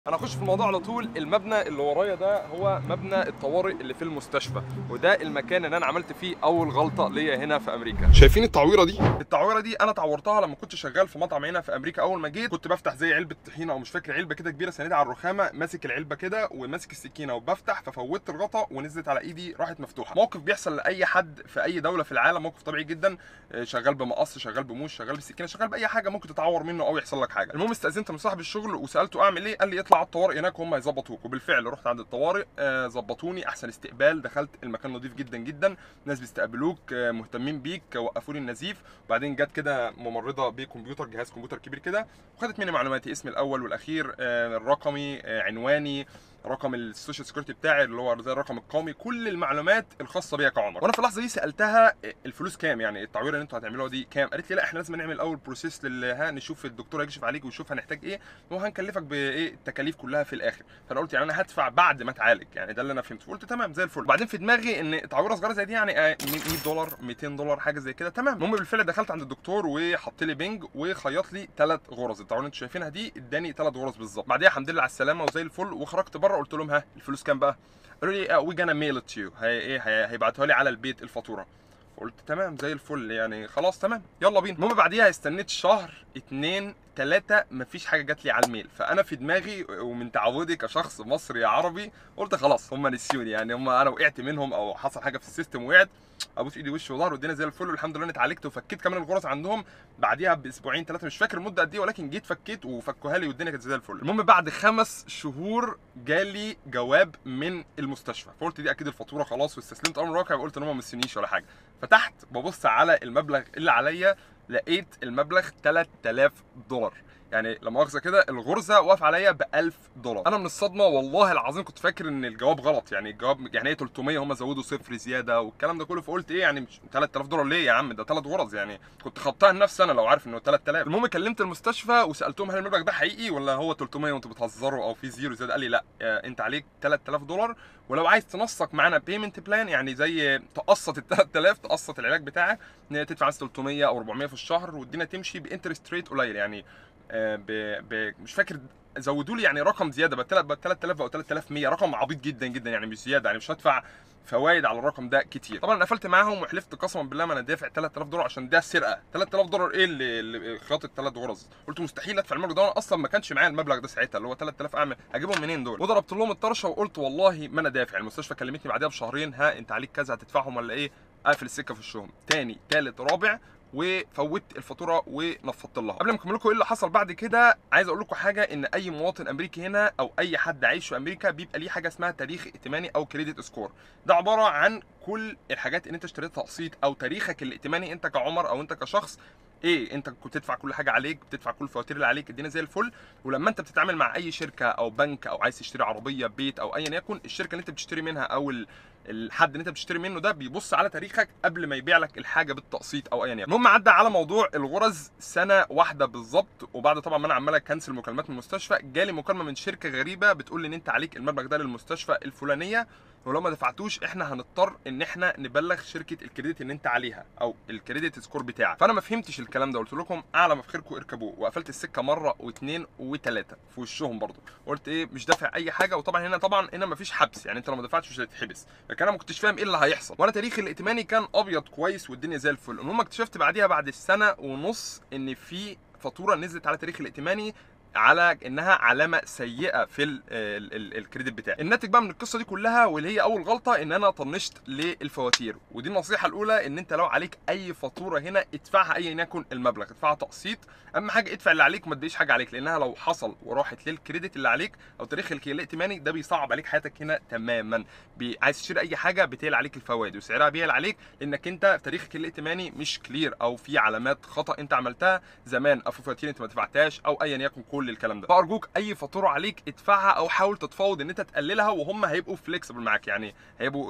انا اخش في الموضوع على طول المبنى اللي ورايا ده هو مبنى الطوارئ اللي في المستشفى وده المكان اللي انا عملت فيه اول غلطه ليا هنا في امريكا شايفين التعويره دي التعويره دي انا تعورتها لما كنت شغال في مطعم هنا في امريكا اول ما جيت كنت بفتح زي علبه طحينه او مش فاكر علبه كده كبيره سندها على الرخامه ماسك العلبه كده وماسك السكينه وبفتح ففوتت الغطا ونزلت على ايدي راحت مفتوحه موقف بيحصل لاي حد في اي دوله في العالم موقف طبيعي جدا آه، شغال بمقص شغال بموس شغال بالسكينه شغال باي حاجه ممكن تتعور منه او يحصل لك حاجه المهم استاذنت من صاحب الشغل وسالته اعمل ايه قال لي اطلع على الطوارئ هناك هم يظبطوك وبالفعل رحت عند الطوارئ آه، ظبطوني احسن استقبال دخلت المكان نظيف جدا جدا ناس بيستقبلوك آه، مهتمين بيك وقفوا لي النزيف وبعدين جت كده ممرضه بكمبيوتر جهاز كمبيوتر كبير كده وخدت مني معلوماتي اسمي الاول والاخير آه، رقمي آه، عنواني رقم السوشيال سكيورتي بتاعي اللي هو زي الرقم القومي كل المعلومات الخاصه بيا كعمر وانا في اللحظه دي سالتها الفلوس كام يعني التعويره اللي انتوا هتعملوها دي كام قالت لي لا احنا لازم نعمل اول بروسيس لل ها نشوف الدكتور هيكشف عليك ويشوف هنحتاج ايه وهنكلفك بايه التكاليف كلها في الاخر فانا قلت يعني انا هدفع بعد ما اتعالج يعني ده اللي انا فهمته قلت تمام زي الفل بعدين في دماغي ان تعويره صغيره زي دي يعني آه، 100 دولار 200 دولار حاجه زي كده تمام المهم بالفعل دخلت عند الدكتور وحط لي بنج وخيط لي ثلاث غرز التعويره اللي انتوا شايفينها دي اداني ثلاث غرز بالظبط بعديها الحمد لله على السلامه وزي الفل وخرجت بره قلت لهم ها الفلوس كام بقى قالوا لي وي جانا ميل ات يو هي ايه هي- هيبعتوها لي على البيت الفاتوره قلت تمام زي الفل يعني خلاص تمام يلا بينا المهم بعديها استنيت شهر اتنين تلاتة مفيش حاجة جات لي على الميل فأنا في دماغي ومن تعودي كشخص مصري عربي قلت خلاص هم نسيوني يعني هم أنا وقعت منهم أو حصل حاجة في السيستم وقعت ابوس ايدي وش وظهر والدنيا زي الفل والحمد لله اني اتعالجت وفكيت كمان الغرز عندهم بعديها باسبوعين ثلاثه مش فاكر المده قد ايه ولكن جيت فكيت وفكوها لي والدنيا كانت زي الفل المهم بعد خمس شهور جالي جواب من المستشفى فقلت دي اكيد الفاتوره خلاص واستسلمت امر الواقع وقلت ان هم ما مستنيش ولا حاجه فتحت ببص على المبلغ اللي عليا لقيت المبلغ 3000 دولار يعني لا مؤاخذه كده الغرزه واقف عليا ب 1000 دولار انا من الصدمه والله العظيم كنت فاكر ان الجواب غلط يعني الجواب يعني هي 300 هم زودوا صفر زياده والكلام ده كله فقلت ايه يعني مش 3000 دولار ليه يا عم ده ثلاث غرز يعني كنت خدتها لنفسي انا لو عارف انه 3000 المهم كلمت المستشفى وسالتهم هل المبلغ ده حقيقي ولا هو 300 وانتوا بتهزروا او في زيرو زياده قال لي لا آه، انت عليك 3000 دولار ولو عايز تنسق معانا بيمنت بلان يعني زي تقسط ال 3000 تقسط العلاج بتاعك ان هي تدفع مثلا 300 او 400 في الشهر والدنيا تمشي بانترست ريت قليل يعني آه، ب... ب... مش فاكر زودوا لي يعني رقم زياده بقى 3000 او 3100 رقم عبيط جدا جدا يعني مش زياده يعني مش هدفع فوائد على الرقم ده كتير طبعا انا قفلت معاهم وحلفت قسما بالله ما انا دافع 3000 دولار عشان ده سرقه 3000 دولار ايه اللي, اللي خاطر ثلاث غرز قلت مستحيل ادفع المبلغ ده وانا اصلا ما كانش معايا المبلغ ده ساعتها اللي هو 3000 اعمل هجيبهم منين دول وضربت لهم الطرشه وقلت والله ما انا دافع المستشفى كلمتني بعدها بشهرين ها انت عليك كذا هتدفعهم ولا ايه اقفل السكه في وشهم تاني تالت رابع وفوت الفاتوره ونفضت لها قبل ما اكمل لكم ايه اللي حصل بعد كده عايز اقول لكم حاجه ان اي مواطن امريكي هنا او اي حد عايش في امريكا بيبقى ليه حاجه اسمها تاريخ ائتماني او كريدت سكور ده عباره عن كل الحاجات اللي انت اشتريتها تقسيط او تاريخك الائتماني انت كعمر او انت كشخص ايه انت كنت بتدفع كل حاجه عليك بتدفع كل الفواتير اللي عليك الدنيا زي الفل ولما انت بتتعامل مع اي شركه او بنك او عايز تشتري عربيه بيت او ايا يكن الشركه اللي انت بتشتري منها او ال- الحد اللي انت بتشتري منه ده بيبص على تاريخك قبل ما يبيع لك الحاجه بالتقسيط او ايا يكن المهم عدى على موضوع الغرز سنه واحده بالظبط وبعد طبعا ما انا عمال اكنسل مكالمات من المستشفى جالي مكالمه من شركه غريبه بتقول لي ان انت عليك المبلغ ده للمستشفى الفلانيه ولو ما دفعتوش احنا هنضطر ان احنا نبلغ شركه الكريدت ان انت عليها او الكريدت سكور بتاعك فانا ما فهمتش الكلام ده قلت لكم اعلى ما في خيركم اركبوه وقفلت السكه مره واثنين وثلاثه في وشهم برضو قلت ايه مش دافع اي حاجه وطبعا هنا طبعا هنا ما فيش حبس يعني انت لو ما دفعتش مش هتتحبس لكن انا ما كنتش فاهم ايه اللي هيحصل وانا تاريخي الائتماني كان ابيض كويس والدنيا زي الفل المهم اكتشفت بعديها بعد السنه ونص ان في فاتوره نزلت على تاريخ الائتماني على انها علامه سيئه في ال ال ال الكريدت بتاعي الناتج بقى من القصه دي كلها واللي هي اول غلطه ان انا طنشت للفواتير ودي النصيحه الاولى ان انت لو عليك اي فاتوره هنا ادفعها ايا يكن المبلغ ادفعها تقسيط اهم حاجه ادفع اللي عليك وما تديش حاجه عليك لانها لو حصل وراحت للكريدت اللي عليك او تاريخ الك- الائتماني ده بيصعب عليك حياتك هنا تماما بي... عايز تشتري اي حاجه بتقل عليك الفوائد وسعرها بيقل عليك لانك انت تاريخك الائتماني مش كلير او في علامات خطا انت عملتها زمان او في فواتير انت ما دفعتهاش او ايا يكن كل الكلام ده فارجوك اي فاتوره عليك ادفعها او حاول تتفاوض ان انت تقللها وهم هيبقوا فليكسبل معاك يعني هيبقوا ايه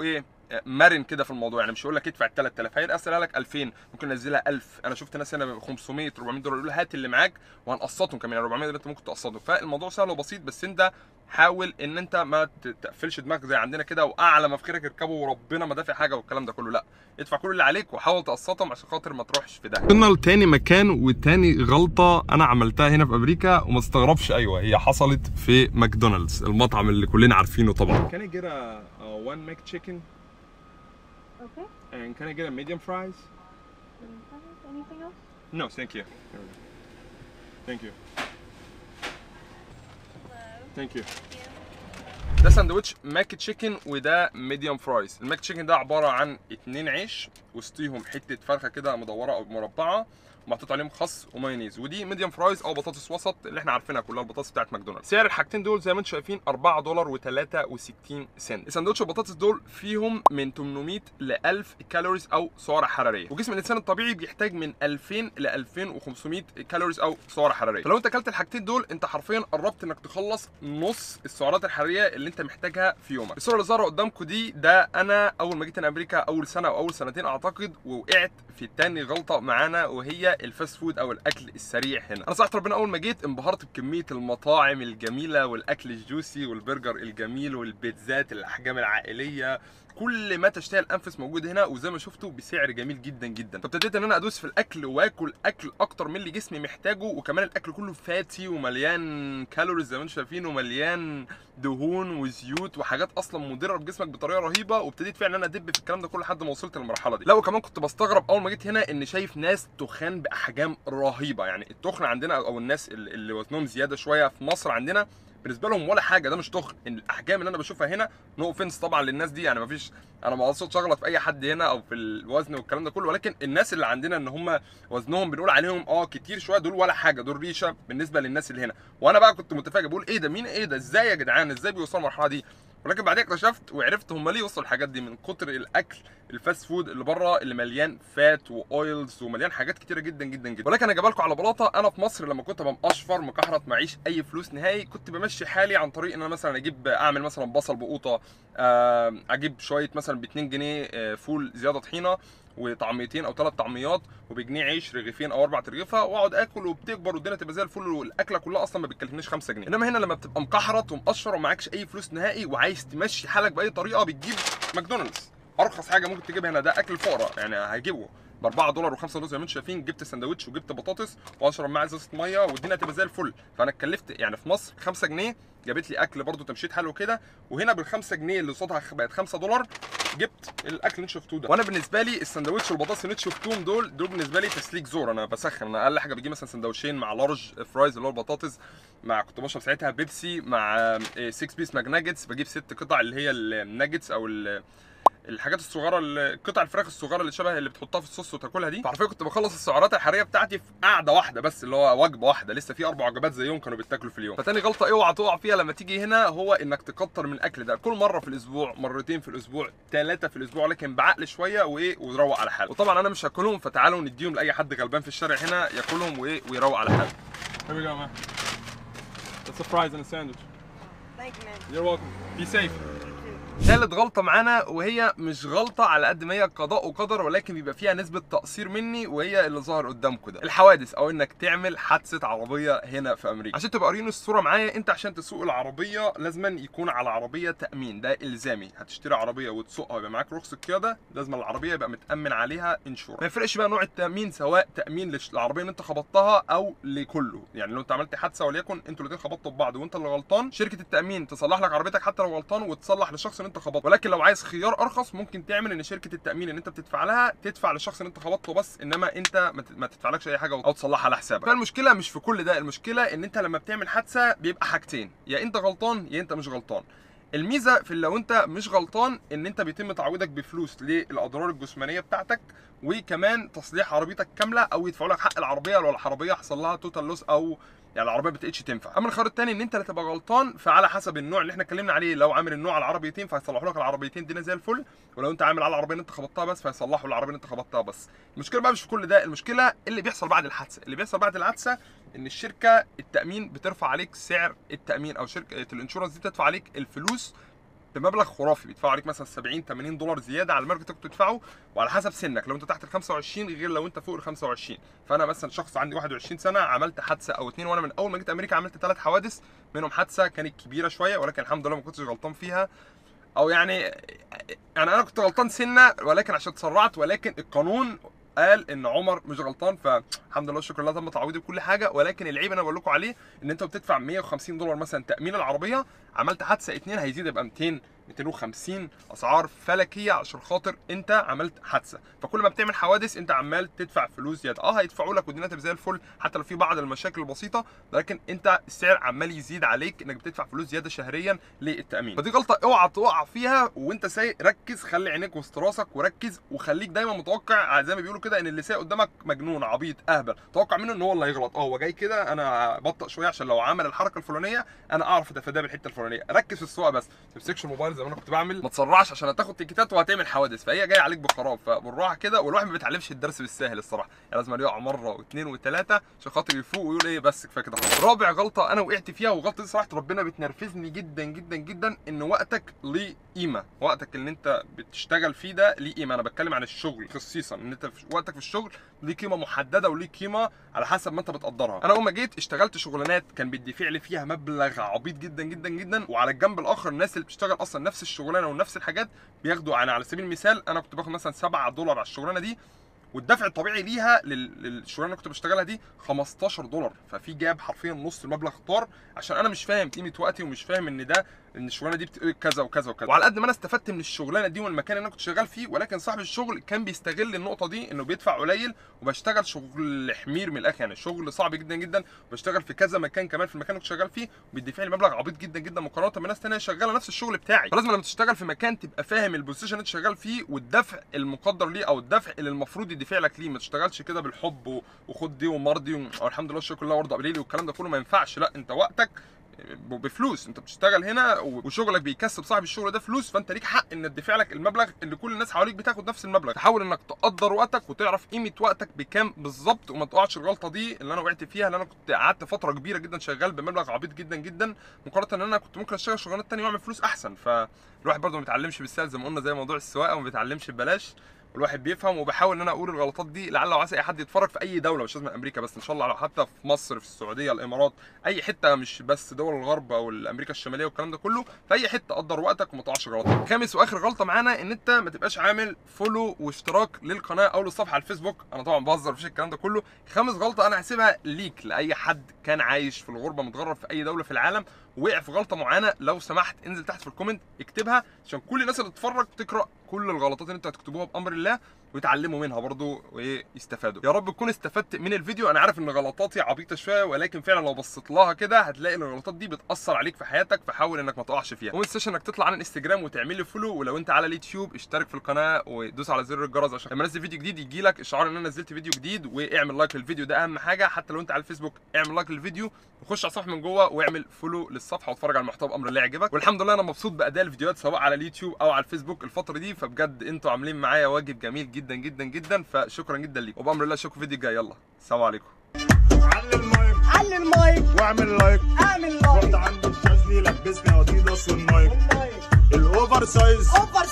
مرن كده في الموضوع يعني مش هيقول لك ادفع 3000 هيرسلها لك 2000 ممكن ينزلها 1000 انا شفت ناس هنا ب 500 400 دولار يقول هات اللي معاك وهنقسطهم كمان يعني 400 دولار انت ممكن تقسطهم فالموضوع سهل وبسيط بس انت حاول ان انت ما تقفلش دماغك زي عندنا كده واعلى ما في خيرك اركبه وربنا ما دافع حاجه والكلام ده كله لا ادفع كل اللي عليك وحاول تقسطهم عشان خاطر ما تروحش في ده وصلنا لتاني مكان وتاني غلطه انا عملتها هنا في امريكا وما استغربش ايوه هي حصلت في ماكدونالدز المطعم اللي كلنا عارفينه طبعا Can I get a, a one mac chicken Okay. and can I get a medium fries Anything else? No thank you Thank you Thank you ده ساندوتش ماك تشيكن وده ميديوم فرايز الماك تشيكن ده عباره عن اتنين عيش وسطيهم حته فرخه كده مدوره او مربعه ومحطوط عليهم خس ومايونيز ودي ميديوم فرايز او بطاطس وسط اللي احنا عارفينها كلها البطاطس بتاعت ماكدونالدز سعر الحاجتين دول زي ما انتم شايفين 4 دولار و63 سنت الساندوتش البطاطس دول فيهم من 800 ل 1000 كالوريز او سعره حراريه وجسم الانسان الطبيعي بيحتاج من 2000 ل 2500 كالوريز او سعره حراريه فلو انت اكلت الحاجتين دول انت حرفيا قربت انك تخلص نص السعرات الحراريه اللي انت محتاجها في يومك الصوره اللي ظاهره قدامكم دي ده انا اول ما جيت هنا امريكا اول سنه او اول سنتين اعتقد ووقعت في تاني غلطه معانا وهي الفاست فود او الاكل السريع هنا انا صراحه ربنا اول ما جيت انبهرت بكميه المطاعم الجميله والاكل الجوسي والبرجر الجميل والبيتزات الاحجام العائليه كل ما تشتهي الانفس موجود هنا وزي ما شفتوا بسعر جميل جدا جدا فابتديت ان انا ادوس في الاكل واكل اكل اكتر من اللي جسمي محتاجه وكمان الاكل كله فاتي ومليان كالوريز زي ما انتم شايفين ومليان دهون وزيوت وحاجات اصلا مضره بجسمك بطريقه رهيبه وابتديت فعلا ان انا ادب في الكلام ده كله لحد ما وصلت للمرحله دي لا وكمان كنت بستغرب اول ما جيت هنا ان شايف ناس تخان باحجام رهيبه يعني التخن عندنا او الناس اللي اللي وزنهم زياده شويه في مصر عندنا بالنسبه لهم ولا حاجه ده مش تخن ان الاحجام اللي انا بشوفها هنا نو اوفنس طبعا للناس دي يعني مفيش انا ما اقصدش اغلط في اي حد هنا او في الوزن والكلام ده كله ولكن الناس اللي عندنا ان هم وزنهم بنقول عليهم اه كتير شويه دول ولا حاجه دول ريشه بالنسبه للناس اللي هنا وانا بقى كنت متفاجئ بقول ايه ده مين ايه ده ازاي يا جدعان ازاي بيوصلوا المرحله دي ولكن بعدين اكتشفت وعرفت هم ليه وصلوا الحاجات دي من كتر الاكل الفاست فود اللي بره اللي مليان فات واويلز ومليان حاجات كتيره جدا جدا جدا ولكن انا جايبها لكم على بلاطه انا في مصر لما كنت ابقى مقشفر مكحرت معيش اي فلوس نهائي كنت بمشي حالي عن طريق ان انا مثلا اجيب اعمل مثلا بصل بقوطه آه، اجيب شويه مثلا ب 2 جنيه آه، فول زياده طحينه وطعميتين او ثلاث طعميات وبجنيه عيش رغيفين او اربع ترغيفه واقعد اكل وبتكبر والدنيا تبقى زي الفل والاكله كلها اصلا ما بتكلفنيش 5 جنيه انما هنا لما بتبقى مكحرت ومقشر ومعكش اي فلوس نهائي وعايز تمشي حالك باي طريقه بتجيب ماكدونالدز ارخص حاجه ممكن تجيبها هنا ده اكل الفقراء يعني هجيبه ب 4 دولار و5 دولار زي ما انتم شايفين جبت سندوتش وجبت بطاطس واشرب معاه ازازه ميه والدنيا تبقى زي الفل فانا اتكلفت يعني في مصر 5 جنيه جابت لي اكل برده تمشيط حلو كده وهنا بال 5 جنيه اللي قصادها بقت 5 دولار جبت الاكل اللي انتوا شفتوه ده وانا بالنسبه لي السندوتش والبطاطس اللي انتوا شفتوهم دول دول بالنسبه لي تسليك زور انا بسخن انا اقل حاجه بجيب مثلا سندوتشين مع لارج فرايز اللي هو البطاطس مع كنت بشرب ساعتها بيبسي مع 6 بيس ماج ناجتس بجيب ست قطع اللي هي الناجتس او ال- الحاجات الصغيره اللي- قطع الفراخ الصغيره اللي شبه اللي بتحطها في الصوص وتاكلها دي فحرفيا كنت بخلص السعرات الحراريه بتاعتي في قعده واحده بس اللي هو وجبه واحده لسه في اربع وجبات زيهم كانوا بيتاكلوا في اليوم فتاني غلطه اوعى تقع فيها لما تيجي هنا هو انك تكتر من الاكل ده كل مره في الاسبوع مرتين في الاسبوع ثلاثه في الاسبوع لكن بعقل شويه وايه وروق على حاله وطبعا انا مش هاكلهم فتعالوا نديهم لاي حد غلبان في الشارع هنا ياكلهم وايه ويروق على حاله Here we go man That's a fries and a sandwich Thank you, man. You're welcome. Be safe. ثالث غلطة معانا وهي مش غلطة على قد ما هي قضاء وقدر ولكن بيبقى فيها نسبة تقصير مني وهي اللي ظاهر قدامكم ده الحوادث او انك تعمل حادثة عربية هنا في امريكا عشان تبقى قارين الصورة معايا انت عشان تسوق العربية لازما يكون على العربية تأمين ده الزامي هتشتري عربية وتسوقها ويبقى معاك رخصة قيادة لازم العربية يبقى متأمن عليها انشور ما يفرقش بقى نوع التأمين سواء تأمين للعربية اللي انت خبطتها او لكله يعني لو انت عملت حادثة وليكن انتوا الاثنين خبطتوا ببعض وانت اللي غلطان شركة التأمين تصلح لك عربيتك حتى لو غلطان وتصلح للشخص اللي انت خبطته ولكن لو عايز خيار ارخص ممكن تعمل ان شركه التامين اللي انت بتدفع لها تدفع للشخص اللي انت خبطته بس انما انت ما ت- ما تدفعلكش اي حاجه او تصلحها على حسابك فالمشكله مش في كل ده المشكله ان انت لما بتعمل حادثه بيبقى حاجتين يا انت غلطان يا انت مش غلطان الميزه في لو انت مش غلطان ان انت بيتم تعويضك بفلوس للاضرار الجسمانيه بتاعتك وكمان تصليح عربيتك كامله او يدفعوا لك حق العربيه لو العربيه حصل لها توتال لوس او يعني العربيه ما بقتش تنفع اما الخيار الثاني ان انت اللي تبقى غلطان فعلى حسب النوع اللي احنا اتكلمنا عليه لو عامل النوع على العربيتين فهيصلحوا لك العربيتين دي زي الفل ولو انت عامل على العربيه اللي انت خبطتها بس فيصلحوا العربيه اللي انت خبطتها بس المشكله بقى مش في كل ده المشكله اللي بيحصل بعد الحادثه اللي بيحصل بعد الحادثه ان الشركه التامين بترفع عليك سعر التامين او شركه الانشورنس دي بتدفع عليك الفلوس بمبلغ خرافي بيدفعوا عليك مثلا 70 80 دولار زياده على الماركت كنت تدفعه وعلى حسب سنك لو انت تحت ال 25 غير لو انت فوق ال 25 فانا مثلا شخص عندي 21 سنه عملت حادثه او اتنين وانا من اول ما جيت امريكا عملت ثلاث حوادث منهم حادثه كانت كبيره شويه ولكن الحمد لله ما كنتش غلطان فيها او يعني يعني انا كنت غلطان سنه ولكن عشان اتسرعت ولكن القانون قال ان عمر مش غلطان فالحمد لله الشكر لله تم تعويضي بكل حاجه ولكن العيب انا بقول لكم عليه ان انت بتدفع 150 دولار مثلا تامين العربيه عملت حادثه اتنين هيزيد يبقى 200 250 اسعار فلكيه عشان خاطر انت عملت حادثه فكل ما بتعمل حوادث انت عمال تدفع فلوس زياده اه هيدفعوا لك ودنيتك زي الفل حتى لو في بعض المشاكل البسيطه لكن انت السعر عمال يزيد عليك انك بتدفع فلوس زياده شهريا للتامين فدي غلطه اوعى تقع فيها وانت سايق ركز خلي عينيك وسط راسك وركز وخليك دايما متوقع زي ما بيقولوا كده ان اللي سايق قدامك مجنون عبيط اهبل توقع منه ان هو اللي هيغلط اه هو جاي كده انا بطأ شويه عشان لو عمل الحركه الفلانيه انا اعرف اتفاداها بالحته الفلانيه ركز في السواقه بس ما تمسكش الموبايل زي ما انا كنت بعمل ما تسرعش عشان هتاخد تيكيتات وهتعمل حوادث فهي جايه عليك بخراب فبالراحه كده والواحد ما بيتعلمش الدرس بالساهل الصراحه يعني لازم يقع مره واثنين وثلاثه عشان خاطر يفوق ويقول ايه بس كفايه كده خلاص. رابع غلطه انا وقعت فيها وغلطه دي صراحه ربنا بتنرفزني جدا جدا جدا ان وقتك ليه قيمه وقتك اللي انت بتشتغل فيه ده ليه قيمه انا بتكلم عن الشغل خصيصا ان انت في وقتك في الشغل ليه قيمه محدده وليه قيمه على حسب ما انت بتقدرها انا اول ما جيت اشتغلت شغلانات كان بيدفع لي فيها مبلغ عبيط جدا جدا جدا وعلى الجنب الاخر الناس اللي بتشتغل اصلا نفس الشغلانه ونفس الحاجات بياخدوا يعني على سبيل المثال انا كنت باخد مثلا 7 دولار على الشغلانه دي والدفع الطبيعي ليها لل- للشغلانه اللي كنت بشتغلها دي 15 دولار ففي جاب حرفيا نص المبلغ طار عشان انا مش فاهم قيمه وقتي ومش فاهم ان ده ان الشغلانه دي بتقول كذا وكذا وكذا وعلى قد ما انا استفدت من الشغلانه دي والمكان اللي انا كنت شغال فيه ولكن صاحب الشغل كان بيستغل النقطه دي انه بيدفع قليل وبشتغل شغل حمير من الاخر يعني شغل صعب جدا جدا بشتغل في كذا مكان كمان في المكان اللي كنت شغال فيه وبيدفع لي مبلغ عبيط جدا جدا مقارنه بناس تانيه شغاله نفس الشغل بتاعي فلازم لما تشتغل في مكان تبقى فاهم البوزيشن اللي انت شغال فيه والدفع المقدر ليه او الدفع اللي المفروض يدفع لك ليه ما تشتغلش كده بالحب و- وخد دي ومرضي و- او الحمد لله الشكر لله وارضى قليلي والكلام ده كله ما ينفعش لا انت وقتك ب- بفلوس انت بتشتغل هنا و- وشغلك بيكسب صاحب الشغل ده فلوس فانت ليك حق ان تدفع لك المبلغ اللي كل الناس حواليك بتاخد نفس المبلغ تحاول انك تقدر وقتك وتعرف قيمه وقتك بكام بالظبط وما تقعش الغلطه دي اللي انا وقعت فيها اللي انا كنت قعدت فتره كبيره جدا شغال بمبلغ عبيط جدا جدا مقارنه ان انا كنت ممكن اشتغل شغلانات تانية واعمل فلوس احسن فالواحد برضه ما بيتعلمش بالسهل زي ما قلنا زي موضوع السواقه وما بيتعلمش ببلاش والواحد بيفهم وبحاول ان انا اقول الغلطات دي لعل وعسى اي حد يتفرج في اي دوله مش لازم امريكا بس ان شاء الله لو حتى في مصر في السعوديه الامارات اي حته مش بس دول الغرب او امريكا الشماليه والكلام ده كله في اي حته قدر وقتك وما تقعش غلطات خامس واخر غلطه معانا ان انت ما تبقاش عامل فولو واشتراك للقناه او للصفحه على الفيسبوك انا طبعا بهزر مفيش الكلام ده كله خامس غلطه انا هسيبها ليك لاي حد كان عايش في الغربه متغرب في اي دوله في العالم وقع في غلطه معينه لو سمحت انزل تحت في الكومنت اكتبها عشان كل الناس اللي تتفرج تقرا كل الغلطات اللي انت هتكتبوها بامر الله ويتعلموا منها برضو ويستفادوا يا رب تكون استفدت من الفيديو انا عارف ان غلطاتي عبيطه شويه ولكن فعلا لو بصيت لها كده هتلاقي ان الغلطات دي بتاثر عليك في حياتك فحاول انك ما تقعش فيها وما تنساش انك تطلع على الانستجرام وتعمل لي فولو ولو انت على اليوتيوب اشترك في القناه ودوس على زر الجرس عشان لما انزل فيديو جديد يجي لك اشعار ان انا نزلت فيديو جديد واعمل لايك للفيديو ده اهم حاجه حتى لو انت على الفيسبوك اعمل لايك للفيديو وخش على الصفحه من جوه واعمل فولو للصفحه واتفرج على المحتوى بامر الله يعجبك والحمد لله انا مبسوط باداء الفيديوهات سواء على اليوتيوب او على الفيسبوك الفتره دي فبجد انتوا عاملين معايا واجب جميل جدا جدا جدا فشكرا جدا ليكم وبامر الله اشوفكم في الفيديو الجاي يلا السلام عليكم علي المايك علي المايك واعمل لايك اعمل رحت لايك عند الشاذلي لبسني اديداس والنايك والنايك الاوفر سايز اوفر